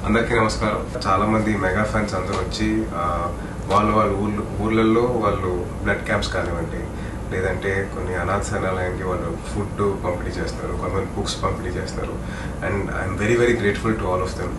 అందరికీ నమస్కారం చాలా మంది మెగా ఫ్యాన్స్ అందరూ వచ్చి ఆ, వాళ్ళు వాళ్ళ ఊర్లు ఊర్లలో వాళ్ళు బ్లడ్ క్యాంప్స్ కానివ్వండి లేదంటే కొన్ని అనాథాలయానికి వాళ్ళు ఫుడ్ పంపిణీ చేస్తారు కొంతమంది బుక్స్ పంపిణీ చేస్తారు and I'm very very grateful to all of them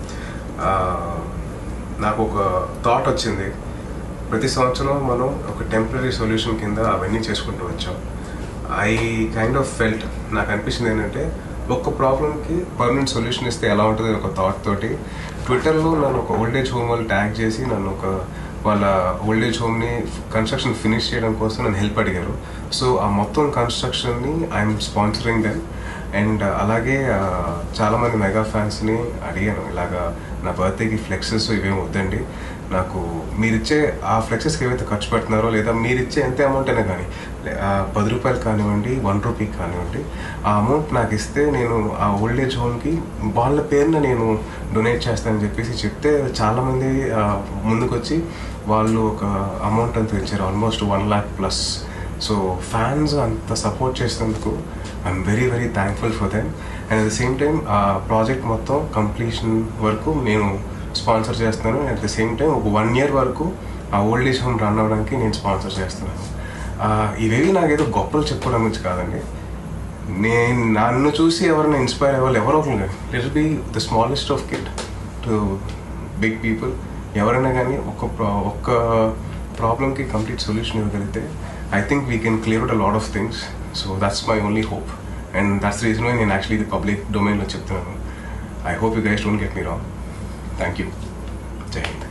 నాకు ఒక థాట్ వచ్చింది ప్రతి సంవత్సరం మనం ఒక టెంపరీ సొల్యూషన్ కింద అవన్నీ చేసుకుంటూ వచ్చాం ఐ కైండ్ ఆఫ్ ఫెల్ట్ నాకు అనిపించింది ఏంటంటే ఒక్క ప్రాబ్లమ్కి పర్మనెంట్ సొల్యూషన్ ఇస్తే ఎలా ఉంటుంది ఒక థాట్ తోటి ట్విట్టర్లో నన్ను ఒక ఓల్డ్ ఏజ్ హోమ్ వాళ్ళు ట్యాగ్ చేసి నన్ను ఒక వాళ్ళ ఓల్డ్ ఏజ్ హోమ్ని కన్స్ట్రక్షన్ ఫినిష్ చేయడం కోసం నన్ను హెల్ప్ అడిగారు సో ఆ మొత్తం కన్స్ట్రక్షన్ని ఐఎమ్ స్పాన్సరింగ్ దెన్ అండ్ అలాగే ఆ, చాలామంది మెగా ఫ్యాన్స్ని అడిగాను ఇలాగా నా బర్త్డేకి ఫ్లెక్సెస్ ఇవేమి వద్దండి నాకు మీరిచ్చే ఆ ఫ్లెక్సెస్కి ఏవైతే ఖర్చు పెడుతున్నారో లేదా మీరిచ్చే ఎంత అమౌంట్ అయినా కానీ లే- ఆ పది రూపాయలు కానివ్వండి వన్ రూపీకి కానివ్వండి ఆ అమౌంట్ నాకు ఇస్తే నేను ఆ ఓల్డ్ ఏజ్ హోమ్కి వాళ్ళ పేరున నేను డొనేట్ చేస్తానని చెప్పేసి చెప్తే చాలామంది ఆ, ముందుకొచ్చి వాళ్ళు ఒక అమౌంట్ అంతా ఇచ్చారు almost one lakh plus so fans అంత సపోర్ట్ చేసినందుకు I'm very very thankful for them and at the same time ఆ ప్రాజెక్ట్ మొత్తం కంప్లీషన్ వరకు నేను స్పాన్సర్ చేస్తున్నాను and at the same time ఒక వన్ ఇయర్ వరకు ఆ ఓల్డ్ ఏజ్ హోమ్ రన్ అవ్వడానికి నేను స్పాన్సర్ చేస్తున్నాను ఆ, ఇవేవి నాకేదో గొప్పలు చెప్పుకోవడం గురించి కాదండి నేను నన్ను చూసి ఎవరైనా ఇన్స్పైర్ అవ్వాలి ఎవరో ఒకరు lit be the smallest of kid to big people ఎవరైనా కానీ ఒక ప్రా- ఒక్క ప్రాబ్లమ్కి కంప్లీట్ సొల్యూషన్ ఇవ్వగలిగితే I think we can clear out a lot of things so that's my only hope and that's reason why నేను యాక్చువల్లీ ఇది public డొమైన్లో చెప్తున్నాను I hope you guys don't get me wrong thank you జై హింద్